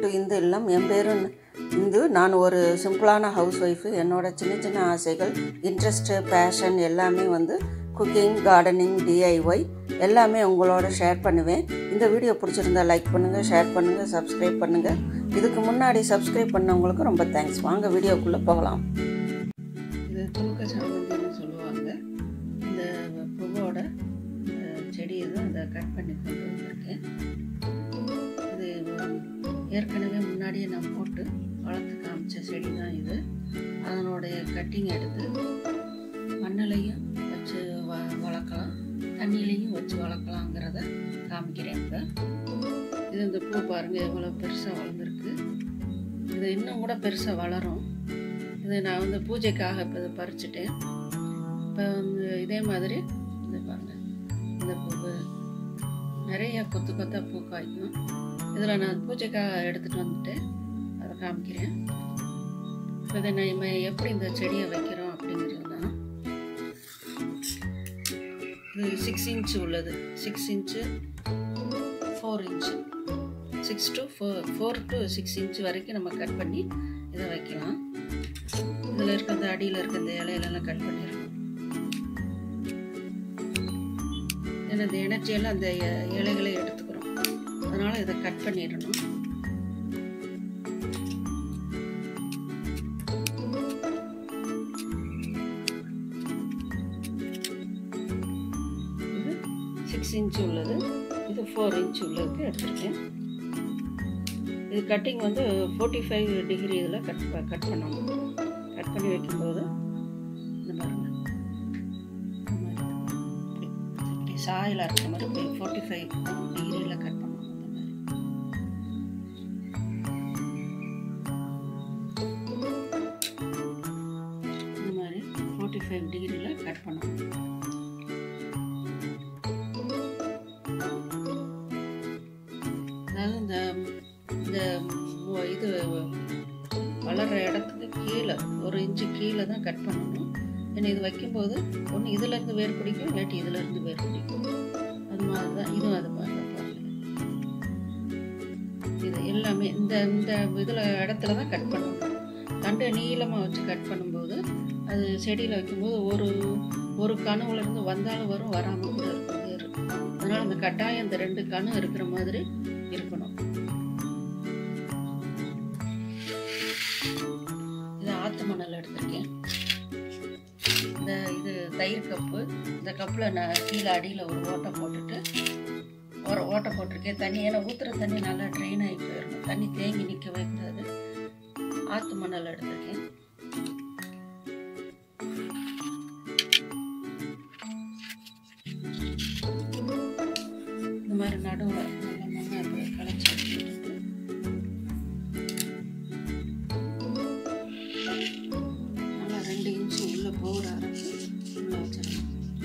இந்து இல்லம் என் பேரு இந்து நான் ஒரு சிம்பிளான ஹவுஸ் ஒய்ஃபு என்னோட சின்ன சின்ன ஆசைகள் இன்ட்ரெஸ்ட்டு பேஷன் எல்லாமே வந்து குக்கிங் கார்டனிங் டிஐஒய் எல்லாமே உங்களோட ஷேர் பண்ணுவேன் இந்த வீடியோ பிடிச்சிருந்தா லைக் பண்ணுங்கள் ஷேர் பண்ணுங்கள் சப்ஸ்கிரைப் பண்ணுங்கள் இதுக்கு முன்னாடி சப்ஸ்கிரைப் பண்ணவங்களுக்கு ரொம்ப தேங்க்ஸ் வாங்க வீடியோக்குள்ளே போகலாம் இது துணுக்க சாமந்தின்னு சொல்லுவாங்க இந்த பூவோட அஹ், செடியை தான் அதை கட் பண்ணி கொண்டு வந்திருக்கேன் இது ஏற்கனவே முன்னாடியே நான் போட்டு வளர்த்து காமிச்ச செடி தான் இது அதனுடைய கட்டிங் எடுத்து மண்ணிலையும் வச்சு வ வளர்க்கலாம் தண்ணியிலையும் வச்சு வளர்க்கலாங்கிறத காமிக்கிறேன் இப்போ இது இந்த பூ பாருங்கள் எவ்வளோ பெருசாக வளர்ந்துருக்கு இது இன்னும் கூட பெருசாக வளரும் இது நான் வந்து பூஜைக்காக இப்போ இதை பறிச்சுட்டேன் இப்போ வந்து இதே மாதிரி இந்த பாருங்க இந்த பூ நிறைய கொத்து கொத்தாக பூ காய்க்கும் இதில் நான் பூஜைக்காக எடுத்துகிட்டு வந்துட்டேன் அதை காமிக்கிறேன் இப்போ இதை நம்ம எப்படி இந்த செடியை வைக்கிறோம் அப்படிங்கிறது தான் இது சிக்ஸ் இன்ச்சு உள்ளது six inch four inch six to four four to six inch வரைக்கும் நம்ம கட் பண்ணி இதை வைக்கலாம் இதில் இருக்க இந்த அடியில் இருக்க இந்த இலையிலெல்லாம் கட் பண்ணிடணும் ஏன்னா இந்த எனர்ஜியெல்லாம் அந்த இ- இலைகளை எடுத்துக்கிறோம் அதனால் இதை கட் பண்ணிடணும் இது சிக்ஸ் இன்ச்சு உள்ளது இது ஃபோர் இன்ச் உள்ளதுக்கு எடுத்திருக்கேன் இது கட்டிங் வந்து ஃபோர்ட்டி ஃபைவ் டிகிரி இதில் கட் ப- கட் பண்ணணும் கட் பண்ணி வைக்கும்போது இந்த பாருங்க இந்த மாதிரி இப்படி இப்படி சாயலாக இருக்கிற மாதிரி இப்படி ஃபோர்ட்டி ஃபைவ் டிகிரியில் கட் பண்ணணும் இந்த மாதிரி இந்த மாதிரி ஃபோர்ட்டி ஃபைவ் டிகிரியில் கட் பண்ணணும் அதாவது இந்த இந்த மு- இது வளர்கிற இடத்துக்கு கீழே ஒரு இன்ச்சு கீழே தான் கட் பண்ணணும் ஏன்னா இது வைக்கும்போது ஒன்று இதுலேருந்து வேர் பிடிக்கும் இல்லாட்டி இதுலேருந்து வேர் பிடிக்கும் அது மாதிரி தான் இதுவும் அது மாதிரி தான் பாருங்க இது எல்லாமே இந்த இந்த இதில் இடத்துல தான் கட் பண்ணணும் தண்டு நீளமாக வச்சு கட் பண்ணும்போது அது செடியில் வைக்கும்போது ஒரு ஒரு கணுவுலேருந்து வந்தாலும் வரும் வராமல் கூட இருக்கும் வேர் அதனால் அந்த கட்டாயம் இந்த ரெண்டு கணு இருக்கிற மாதிரி இருக்கணும் இது ஆத்து மணல் எடுத்திருக்கேன் இந்த இது தயிர் கப்பு இந்த கப்பில் நான் கீழே அடியில் ஒரு ஓட்டை போட்டுட்டு ஒரு ஓட்டை போட்டிருக்கேன் தண்ணி ஏன்னா ஊற்றுற தண்ணி நல்லா ட்ரெயின் ஆகி போயிடணும் தண்ணி தேங்கி நிற்கவே கூடாது ஆத்து மணல் எடுத்திருக்கேன் இந்த மாதிரி நடுவில் நல்ல மண்ணை இப்படி களைச்சி எடுத்துட்டு நல்லா ரெண்டு இன்ச்சு உள்ளே போகிற அளவுக்கு உள்ளே வச்சிடணும்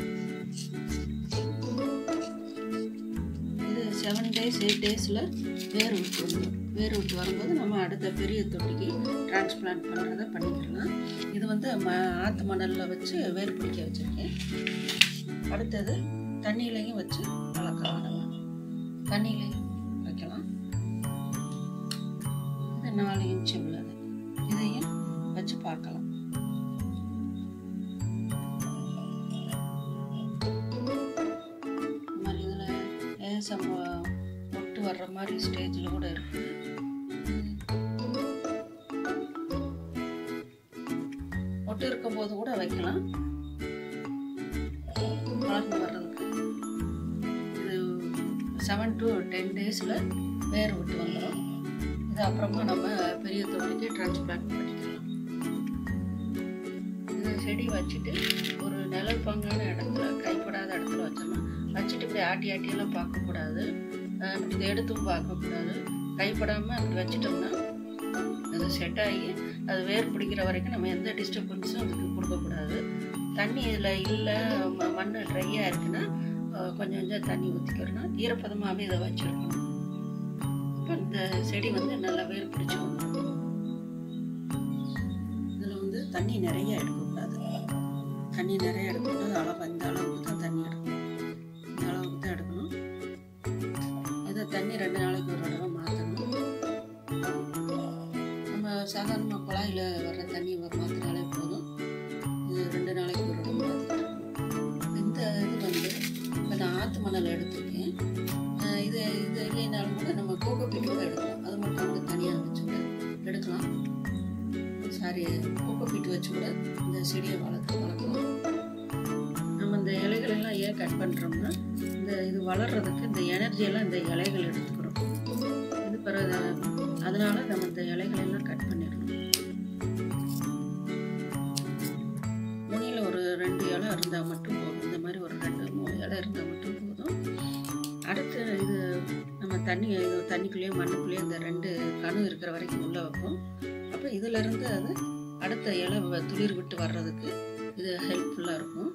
இது செவன் டேஸ் எயிட் டேஸில் வேர் விட்டு வந்துடும் வேர் விட்டு வரும்போது நம்ம அடுத்த பெரிய தொட்டிக்கு டிரான்ஸ்பிளான்ட் பண்ணுறத பண்ணிக்கலாம் இது வந்து ம ஆற்று மணலில் வச்சு வேர் பிடிக்க வச்சுருக்கேன் அடுத்தது தண்ணியிலையும் வச்சு வளர்க்கலாம் நம்ம தண்ணியிலையும் வைக்கலாம் இது நாலு இன்ச்சு உள்ளது இதையும் வச்சு பார்க்கலாம் இந்த மாதிரி இதில் லேசம் ஒட்டு வர்ற மாதிரி ஸ்டேஜில் கூட இருக்குது ஒட்டு இருக்கும்போது கூட வைக்கலாம் வளர்ந்து வர்றதுக்கு இது செவன் டு டென் டேஸில் வேர் விட்டு வந்துடும் இது அப்புறமா நம்ம பெரிய தொட்டிக்கு டிரான்ஸ்பிளான்ட் பண்ணிக்கலாம் இந்த செடி வச்சுட்டு ஒரு நிழல் பங்கான இடத்துல கைப்படாத இடத்துல வச்சோம்னா வச்சுட்டு இப்படி ஆட்டி ஆட்டியெல்லாம் பார்க்கக்கூடாது அஹ் இப்படி இதை எடுத்தும் பார்க்கக்கூடாது கைப்படாமல் அப்படி வச்சிட்டோம்னா அது செட் ஆகி அது வேர் பிடிக்கிற வரைக்கும் நம்ம எந்த டிஸ்டர்பன்ஸும் அதுக்கு கொடுக்கக்கூடாது தண்ணி இதில் இல்லை மண் ட்ரையாக இருக்குன்னா அஹ் கொஞ்சம் கொஞ்சம் தண்ணி ஊற்றிக்கிறோன்னா ஈரப்பதமாகவே இதை வச்சுருக்கணும் இப்போ இந்த செடி வந்து நல்லா வேர் பிடிச்சி வந்துடும் இதில் வந்து தண்ணி நிறைய எடுக்கக்கூடாது தண்ணி நிறைய எடுக்கக்கூடாது அளவு இந்த அளவுக்கு தான் தண்ணி எடுக்கணும் இந்த அளவுக்கு தான் எடுக்கணும் இதை தண்ணி ரெண்டு நாளைக்கு ஒரு தடவை மாற்றணும் சாதாரணமாக குழாயில் வர்ற தண்ணி மாற்றினாலே போதும் இது ரெண்டு நாளைக்கு ஒரு இடம் மாற்றிக்கலாம் இந்த இது வந்து இப்போ நான் ஆற்று மணல் எடுத்திருக்கேன் அஹ் இது இது இல்லைனாலும் கூட நம்ம கோகோ பீட் கூட எடுக்கலாம் அது மட்டும் கூட தனியாக வச்சு கூட எடுக்கலாம் சாரி கோகோ பீட் வச்சு கூட இந்த செடியை வளர்த்து வளர்க்கலாம் நம்ம இந்த இலைகள் எல்லாம் ஏன் கட் பண்ணுறோம்னா இந்த இது வளர்றதுக்கு இந்த எனர்ஜியெல்லாம் இந்த இலைகள் எடுத்துக்கிறோம் இது பிறகு அதனால நம்ம இந்த இலைகள் எல்லாம் கட் பண்ணிடணும் நுனியில் ஒரு ரெண்டு இலை இருந்தால் மட்டும் போதும் இந்த மாதிரி ஒரு ரெண்டு மூணு இலை இருந்தால் மட்டும் போதும் அடுத்து இது நம்ம தண்ணி இது தண்ணிக்குள்ளேயே மண்ணுக்குள்ளேயே இந்த ரெண்டு கணு இருக்கிற வரைக்கும் உள்ளே வைப்போம் அப்போ இதிலிருந்து அது அடுத்த இலை வ- துளிர் விட்டு வர்றதுக்கு இது ஹெல்ப்ஃபுல்லாக இருக்கும்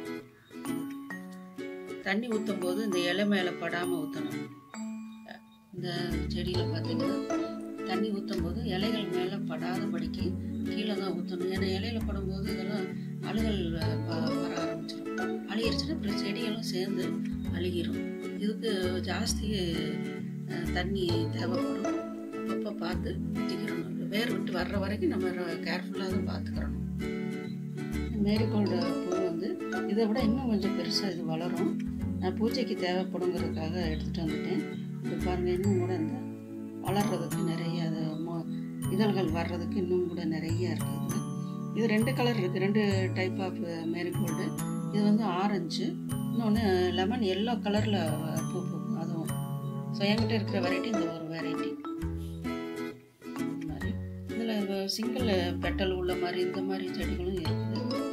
தண்ணி ஊற்றும் போது இந்த இலை மேலே படாமல் ஊற்றணும் இந்த செடியில் பார்த்தீங்கன்னா தண்ணி ஊற்றும் போது இலைகள் மேலே படாதபடிக்கு கீழே தான் ஊற்றணும் ஏன்னா இலையில படும்போது இதெல்லாம் அழுகல் வ- வ- வர ஆரம்பிச்சிடும் அழுகிருச்சுன்னா அப்புறம் செடியெல்லாம் சேர்ந்து அழுகிரும் இதுக்கு ஜாஸ்தி அஹ், தண்ணி தேவைப்படும் அப்பப்போ பார்த்து ஊற்றிக்கிறணும் வேர் விட்டு வர்ற வரைக்கும் நம்ம கேர்ஃபுல்லாக தான் பார்த்துக்கிறணும் மேரிகோல்டு பூ வந்து இதை விட இன்னும் கொஞ்சம் பெருசாக இது வளரும் நான் பூஜைக்கு தேவைப்படுங்கிறதுக்காக எடுத்துகிட்டு வந்துட்டேன் இது பாருங்கள் இன்னும் கூட இந்த வளர்றதுக்கு நிறைய அது மொ- இதழ்கள் வர்றதுக்கு இன்னும் கூட நிறைய இருக்குது இதில் இது ரெண்டு கலர் இருக்குது ரெண்டு டைப் ஆஃப் மேரிகோல்டு இது வந்து ஆரஞ்சு இன்னொன்று லெமன் எல்லோ கலரில் பூ பூக்கும் அதுவும் ஸோ என்கிட்ட இருக்கிற வெரைட்டி இந்த ஒரு வெரைட்டி இந்த மாதிரி இதில் சிங்கிள் பெட்டல் உள்ள மாதிரி இந்த மாதிரி செடிகளும் இருக்குது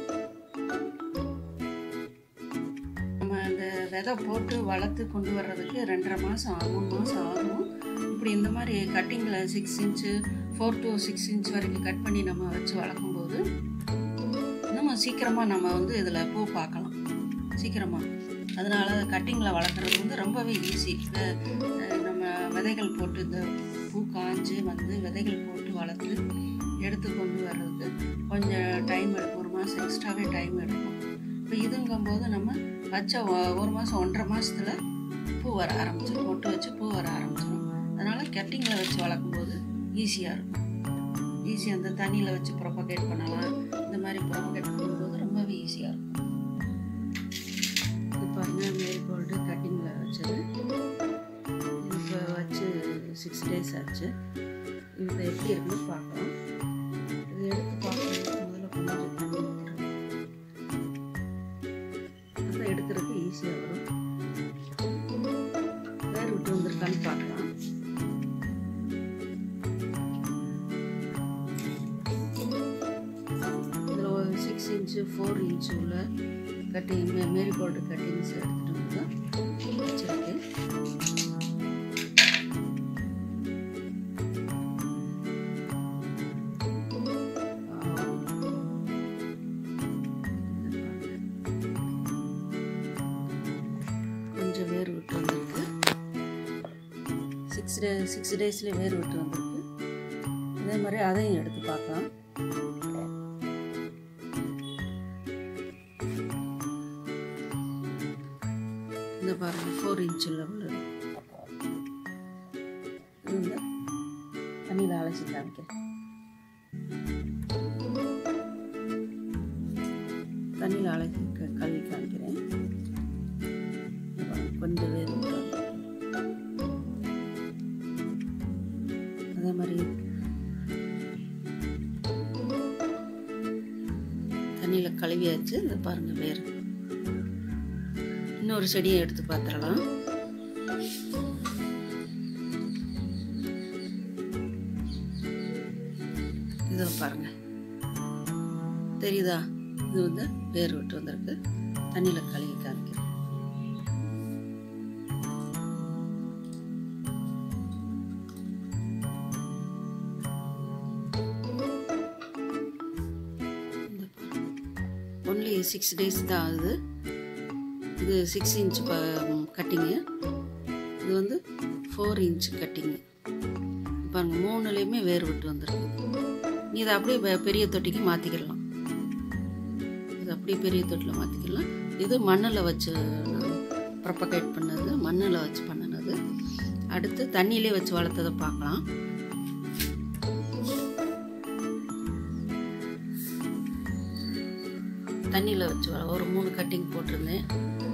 நம்ம அந்த விதை போட்டு வளர்த்து கொண்டு வர்றதுக்கு ரெண்டரை மாதம் மூணு மாதம் ஆகும் இப்படி இந்த மாதிரி கட்டிங்கில் six inch four to six inch வரைக்கும் கட் பண்ணி நம்ம வச்சு வளர்க்கும்போது இன்னும் சீக்கிரமாக நம்ம வந்து இதில் பூ பார்க்கலாம் சீக்கிரமாக அதனால கட்டிங்கில் வளர்க்குறது வந்து ரொம்பவே ஈஸி நம்ம விதைகள் போட்டு இந்த பூ காஞ்சு வந்து விதைகள் போட்டு வளர்த்து எடுத்து கொண்டு வர்றதுக்கு கொஞ்சம் டைம் எடுக்கும் ஒரு மாதம் எக்ஸ்ட்ராவே டைம் எடுக்கும் இப்போ இதுங்கும்போது நம்ம வச்ச ஒ- ஒரு மாதம் ஒன்றரை மாசத்துல பூ வர ஆரம்பிச்சிடும் மொட்டு வச்சு பூ வர ஆரம்பிச்சிடும் அதனால் கட்டிங்கில் வச்சு வளர்க்கும்போது ஈஸியாக இருக்கும் ஈஸியாக அந்த தண்ணியில் வச்சு ப்ரொபகேட் பண்ணலாம் இந்த மாதிரி ப்ரொபகேட் பண்ணும்போது ரொம்பவே ஈஸியாக இருக்கும் இது பாருங்கள் மேரிகோல்டு கட்டிங்கில் வச்சது இப்போ வச்சு சிக்ஸ் டேஸ் ஆச்சு இது எப்படி இருக்குன்னு பார்க்கலாம் இது எடுத்து பார்க்கும்போது முதல்ல கொஞ்சம் தண்ணி ஊற்றிடும் அப்போ எடுக்கிறதுக்கு ஈஸியாக வரும் வேர் விட்டு வந்திருக்கான்னு பார்க்கலாம் இதில் ஒரு சிக்ஸ் இன்ச்சு ஃபோர் இன்ச்சு உள்ள கட்டிங் மேரிகோல்டு கட்டிங்ஸ் எடுத்துகிட்டு வந்து தான் வச்சுருக்கேன் கொஞ்சம் வேர் விட்டு வந்திருக்கு சிக்ஸ் டே சிக்ஸ் டேஸ்லேயே வேர் விட்டு வந்திருக்கு இதே மாதிரி அதையும் எடுத்து பார்க்கலாம் இந்த பாருங்க ஃபோர் இன்ச்சில் உள்ளது இது இந்த தண்ணியில் அலசி காமிக்கிறேன் தண்ணியில் அலசி க- கழுவி காமிக்கிறேன் இது பாருங்க, கொஞ்சம் வேர் விட்டு வந்திருக்கு. அதே மாதிரி தண்ணியில் கழுவியாச்சு இந்த பாருங்கள் வேர் இன்னொரு செடியை எடுத்து பார்த்துடலாம் இதை பாருங்க தெரியுதா இது வந்து வேர் விட்டு வந்திருக்கு தண்ணியில் கழுவி காமிக்கிறேன் ஒன்லி சிக்ஸ் டேஸ் தான் ஆகுது இது சிக்ஸ் இன்ச் கட்டிங்கு இது வந்து ஃபோர் இன்ச் கட்டிங்கு பாருங்க மூணுலேயுமே வேர் விட்டு வந்திருக்கு நீ இதை அப்படியே பெ- பெரிய தொட்டிக்கு மாற்றிக்கிடலாம் இது அப்படியே பெரிய தொட்டியில் மாற்றிக்கலாம் இது மண்ணில் வச்சு நான் ப்ரொபகேட் பண்ணது மண்ணில் வச்சு பண்ணினது அடுத்து தண்ணியிலே வச்சு வளர்த்ததை பார்க்கலாம் தண்ணியில் வச்சு வர ஒரு மூணு கட்டிங் போட்டிருந்தேன்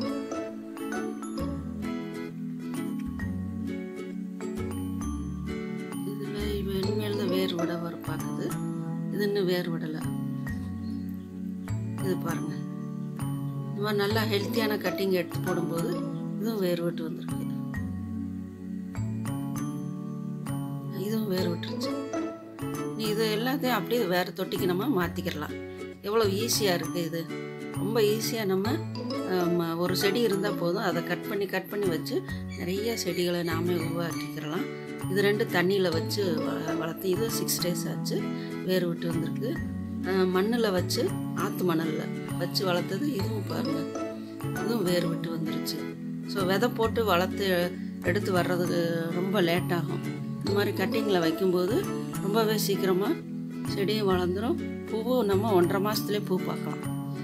இதில் இவ இனிமேல் தான் வேர் விட வர பார்க்குது இது இன்னும் வேர் விடலை இது பாருங்க இந்த மாதிரி நல்லா ஹெல்த்தியான கட்டிங் எடுத்து போடும்போது இதுவும் வேர் விட்டு வந்திருக்கு இதுவும் வேர் விட்டுருச்சு நீ இது எல்லாத்தையும் அப்படியே வேறு தொட்டிக்கு நம்ம மாற்றிக்கிடலாம் எவ்வளோ ஈஸியாக இருக்குது இது ரொம்ப ஈஸியாக நம்ம ஆம், ஒரு செடி இருந்தால் போதும் அதை கட் பண்ணி கட் பண்ணி வச்சு நிறைய செடிகளை நாமே உருவாக்கிக்கிறலாம் இது ரெண்டு தண்ணியில் வச்சு வ- வளர்த்து இது சிக்ஸ் டேஸ் ஆச்சு வேர் விட்டு வந்திருக்கு மண்ணில் வச்சு ஆற்று மணலில் வச்சு வளர்த்தது இதுவும் பாருங்கள் இதுவும் வேர் விட்டு வந்துருச்சு ஸோ விதை போட்டு வளர்த்து எடுத்து வர்றதுக்கு ரொம்ப லேட் ஆகும் இந்த மாதிரி கட்டிங்கில் வைக்கும்போது ரொம்பவே சீக்கிரமாக செடியும் வளர்ந்துடும் பூவும் நம்ம ஒன்றரை மாதத்துலேயே பூ பார்க்கலாம்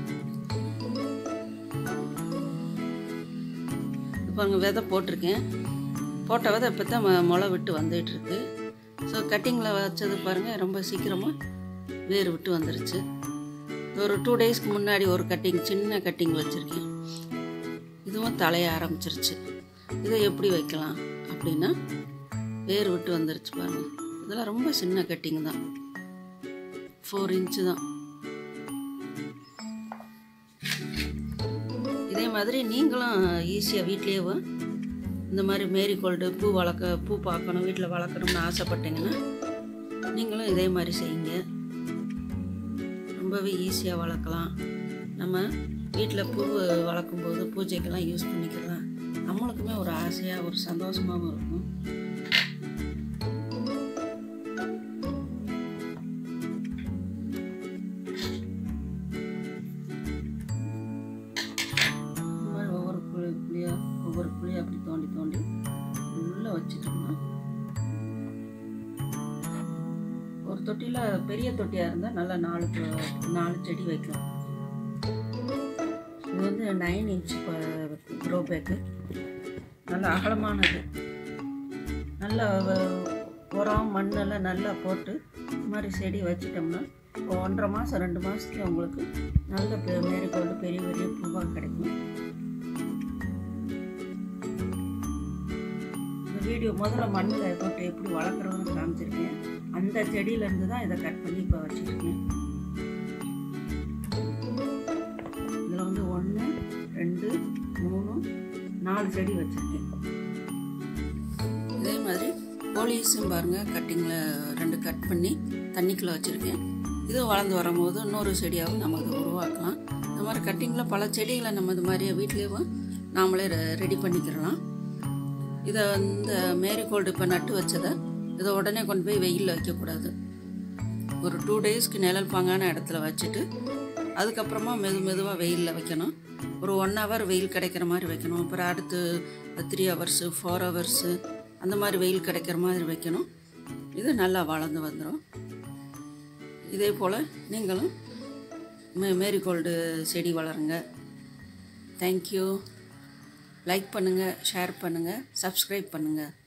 இது பாருங்க விதை போட்டிருக்கேன் போட்ட விதை இப்போ தான் மொ- முளை விட்டு வந்துட்டு இருக்கு ஸோ கட்டிங்கில் வச்சது பாருங்கள் ரொம்ப சீக்கிரமாக வேர் விட்டு வந்துருச்சு ஒரு டூ டேஸ்க்கு முன்னாடி ஒரு கட்டிங் சின்ன கட்டிங் வச்சுருக்கேன் இதுவும் தலைய ஆரம்பிச்சிருச்சு இதை எப்படி வைக்கலாம் அப்படின்னா வேர் விட்டு வந்துருச்சு பாருங்க இதெல்லாம் ரொம்ப சின்ன கட்டிங் தான் ஃபோர் இன்ச்சு தான் இதே மாதிரி நீங்களும் ஈஸியாக வீட்லேயே இந்த மாதிரி மேரிகோல்டு பூ வளர்க்க பூ பார்க்கணும் வீட்டில் வளர்க்கணும்னு ஆசைப்பட்டீங்கன்னா நீங்களும் இதே மாதிரி செய்யுங்க ரொம்பவே ஈஸியாக வளர்க்கலாம் நம்ம வீட்டில் பூ வளர்க்கும்போது பூஜைக்கெல்லாம் யூஸ் பண்ணிக்கலாம் நம்மளுக்குமே ஒரு ஆசையாக ஒரு சந்தோஷமாகவும் இருக்கும் இந்த மாதிரி ஒவ்வொரு குழி குழியாக ஒவ்வொரு குழியாக அப்படி தோண்டி தோண்டி உள்ளே வச்சுட்டோம்னா ஒரு தொட்டியில் பெரிய தொட்டியாக இருந்தால் நல்லா நாலு கு- நாலு செடி வைக்கலாம் இது வந்து நைன் இன்ச் க்ரோ பேக்கு நல்ல அகலமானது நல்ல வ- உரம் மண்ணெல்லாம் நல்லா போட்டு இந்த மாதிரி செடி வச்சிட்டோம்னா இப்போ ஒன்றரை மாதம் ரெண்டு மாதத்துல உங்களுக்கு நல்ல பெ- மேரிகோல்டு பெரிய பெரிய பூவாக கிடைக்கும் இந்த வீடியோ முதல்ல மண்ணில் போட்டு எப்படி வளர்க்குறதுன்னு காமிச்சிருக்கேன் அந்த செடியிலேருந்து தான் இதை கட் பண்ணி இப்போ வச்சுருக்கேன் இதில் வந்து ஒன்று ரெண்டு மூணு நாலு செடி வச்சுருக்கேன் இதே மாதிரி போலீஸும் பாருங்கள் கட்டிங்கில் ரெண்டு கட் பண்ணி தண்ணிக்குள்ளே வச்சுருக்கேன் இது வளர்ந்து வரும்போது இன்னொரு செடியாகவும் நம்ம அதை உருவாக்கலாம் இந்த மாதிரி கட்டிங்கில் பல செடிகளை நம்ம இது மாதிரியே வீட்லேயும் நாமளே ரெடி பண்ணிக்கிறலாம் இதை இந்த மேரிகோல்டு இப்போ நட்டு வச்சதை இதை உடனே கொண்டு போய் வெயிலில் வைக்கக்கூடாது ஒரு டூ டேஸ்க்கு நிழல் பாங்கான இடத்துல வச்சுட்டு அதுக்கப்புறமா மெது மெதுவாக வெயிலில் வைக்கணும் ஒரு ஒன் ஹவர் வெயில் கிடைக்கிற மாதிரி வைக்கணும் அப்புறம் அடுத்து த்ரீ ஹவர்ஸு ஃபோர் ஹவர்ஸு அந்த மாதிரி வெயில் கிடைக்கிற மாதிரி வைக்கணும் இது நல்லா வளர்ந்து வந்துடும் இதே போல் நீங்களும் மே மேரிகோல்டு செடி வளருங்க தேங்க்யூ லைக் பண்ணுங்கள் ஷேர் பண்ணுங்கள் சப்ஸ்கிரைப் பண்ணுங்கள்